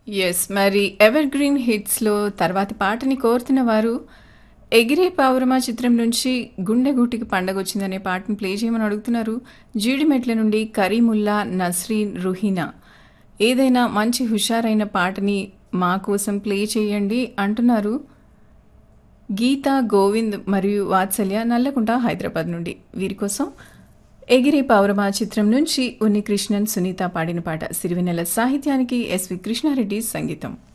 yes మరి ever green హిట్స్లో తర్వాతి పాటని కోరుతున్న వారు ఎగిరే పావురమా చిత్రం నుంచి గుండె గూటికి పండగ వచ్చిందనే పాటను ప్లే చేయమని అడుగుతున్నారు జీడిమెట్ల నుండి కరీముల్లా నస్రీన్ రుహీనా ఏదైనా మంచి హుషారైన పాటని మా కోసం ప్లే చేయండి అంటున్నారు గీత గోవింద్ మరియు వాత్సల్య నల్లకుంట హైదరాబాద్ నుండి వీరి కోసం ఎగిరే పౌరమా చిత్రం నుంచి ఉన్ని కృష్ణన్ సునీత పాడిన పాట సిరివెన్నెల సాహిత్యానికి ఎస్వి కృష్ణారెడ్డి సంగీతం